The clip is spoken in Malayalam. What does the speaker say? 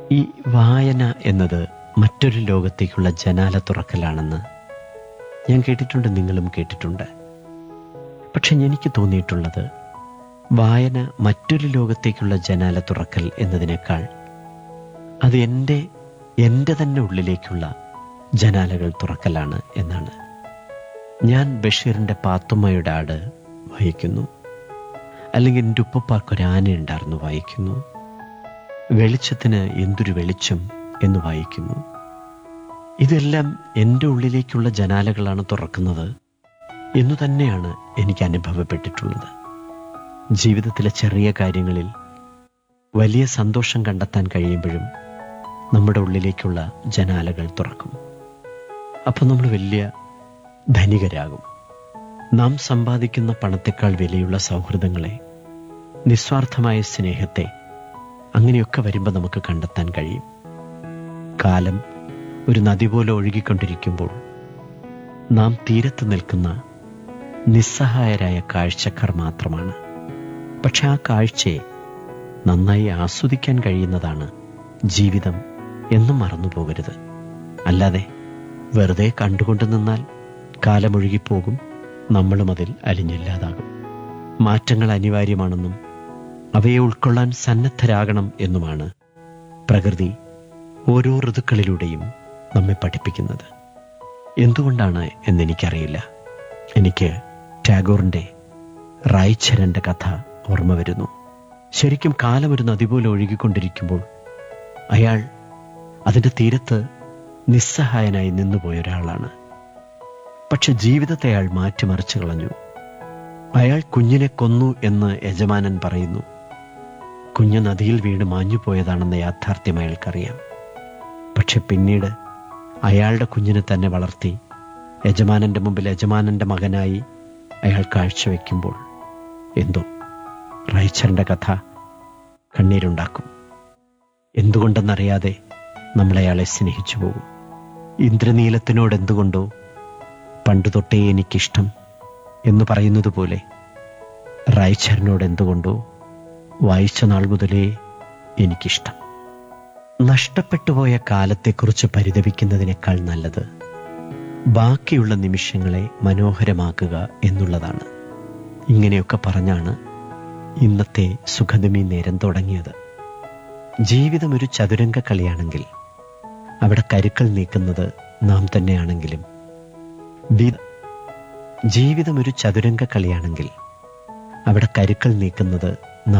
ഈ വായന എന്നത് മറ്റൊരു ലോകത്തേക്കുള്ള ജനാല തുറക്കലാണെന്ന് ഞാൻ കേട്ടിട്ടുണ്ട് നിങ്ങളും കേട്ടിട്ടുണ്ട് പക്ഷെ എനിക്ക് തോന്നിയിട്ടുള്ളത് വായന മറ്റൊരു ലോകത്തേക്കുള്ള ജനാല തുറക്കൽ എന്നതിനേക്കാൾ അത് എൻ്റെ എൻ്റെ തന്നെ ഉള്ളിലേക്കുള്ള ജനാലകൾ തുറക്കലാണ് എന്നാണ് ഞാൻ ബഷീറിൻ്റെ പാത്തുമ്മയുടെ ആട് വായിക്കുന്നു അല്ലെങ്കിൽ എൻ്റെ ഉപ്പപ്പാക്കൊരാനയുണ്ടായിരുന്നു വായിക്കുന്നു വെളിച്ചത്തിന് എന്തൊരു വെളിച്ചം എന്ന് വായിക്കുന്നു ഇതെല്ലാം എൻ്റെ ഉള്ളിലേക്കുള്ള ജനാലകളാണ് തുറക്കുന്നത് എന്നു തന്നെയാണ് എനിക്ക് അനുഭവപ്പെട്ടിട്ടുള്ളത് ജീവിതത്തിലെ ചെറിയ കാര്യങ്ങളിൽ വലിയ സന്തോഷം കണ്ടെത്താൻ കഴിയുമ്പോഴും നമ്മുടെ ഉള്ളിലേക്കുള്ള ജനാലകൾ തുറക്കും അപ്പം നമ്മൾ വലിയ ധനികരാകും നാം സമ്പാദിക്കുന്ന പണത്തെക്കാൾ വിലയുള്ള സൗഹൃദങ്ങളെ നിസ്വാർത്ഥമായ സ്നേഹത്തെ അങ്ങനെയൊക്കെ വരുമ്പോൾ നമുക്ക് കണ്ടെത്താൻ കഴിയും കാലം ഒരു നദി പോലെ ഒഴുകിക്കൊണ്ടിരിക്കുമ്പോൾ നാം തീരത്ത് നിൽക്കുന്ന നിസ്സഹായരായ കാഴ്ചക്കാർ മാത്രമാണ് പക്ഷെ ആ കാഴ്ചയെ നന്നായി ആസ്വദിക്കാൻ കഴിയുന്നതാണ് ജീവിതം എന്നും മറന്നു പോകരുത് അല്ലാതെ വെറുതെ കണ്ടുകൊണ്ട് നിന്നാൽ കാലമൊഴുകിപ്പോകും നമ്മളും അതിൽ അലിഞ്ഞില്ലാതാകും മാറ്റങ്ങൾ അനിവാര്യമാണെന്നും അവയെ ഉൾക്കൊള്ളാൻ സന്നദ്ധരാകണം എന്നുമാണ് പ്രകൃതി ഓരോ ഋതുക്കളിലൂടെയും നമ്മെ പഠിപ്പിക്കുന്നത് എന്തുകൊണ്ടാണ് എന്നെനിക്കറിയില്ല എനിക്ക് ടാഗോറിന്റെ റായ്ചരന്റെ കഥ ഓർമ്മ വരുന്നു ശരിക്കും കാലം ഒരു നദി പോലെ ഒഴുകിക്കൊണ്ടിരിക്കുമ്പോൾ അയാൾ അതിന്റെ തീരത്ത് നിസ്സഹായനായി നിന്നുപോയ ഒരാളാണ് പക്ഷെ ജീവിതത്തെ അയാൾ മാറ്റിമറിച്ചു കളഞ്ഞു അയാൾ കുഞ്ഞിനെ കൊന്നു എന്ന് യജമാനൻ പറയുന്നു കുഞ്ഞ് നദിയിൽ വീണ് മാഞ്ഞുപോയതാണെന്ന യാഥാർത്ഥ്യം അയാൾക്കറിയാം പക്ഷെ പിന്നീട് അയാളുടെ കുഞ്ഞിനെ തന്നെ വളർത്തി യജമാനന്റെ മുമ്പിൽ യജമാനന്റെ മകനായി അയാൾ കാഴ്ചവെക്കുമ്പോൾ എന്തോ റൈച്ചറിന്റെ കഥ കണ്ണീരുണ്ടാക്കും എന്തുകൊണ്ടെന്നറിയാതെ നമ്മൾ അയാളെ സ്നേഹിച്ചു പോകും ഇന്ദ്രനീലത്തിനോട് എന്തുകൊണ്ടോ പണ്ടു തൊട്ടേ എനിക്കിഷ്ടം എന്ന് പറയുന്നത് പോലെ റായ്ച്ചറിനോട് എന്തുകൊണ്ടോ വായിച്ച നാൾ മുതലേ എനിക്കിഷ്ടം നഷ്ടപ്പെട്ടുപോയ കാലത്തെക്കുറിച്ച് പരിതപിക്കുന്നതിനേക്കാൾ നല്ലത് ബാക്കിയുള്ള നിമിഷങ്ങളെ മനോഹരമാക്കുക എന്നുള്ളതാണ് ഇങ്ങനെയൊക്കെ പറഞ്ഞാണ് ഇന്നത്തെ സുഖദമി നേരം തുടങ്ങിയത് ജീവിതം ഒരു ചതുരംഗ കളിയാണെങ്കിൽ അവിടെ കരുക്കൾ നീക്കുന്നത് നാം തന്നെയാണെങ്കിലും വി- ജീവിതം ഒരു ചതുരംഗ കളിയാണെങ്കിൽ അവിടെ കരുക്കൾ നീക്കുന്നത്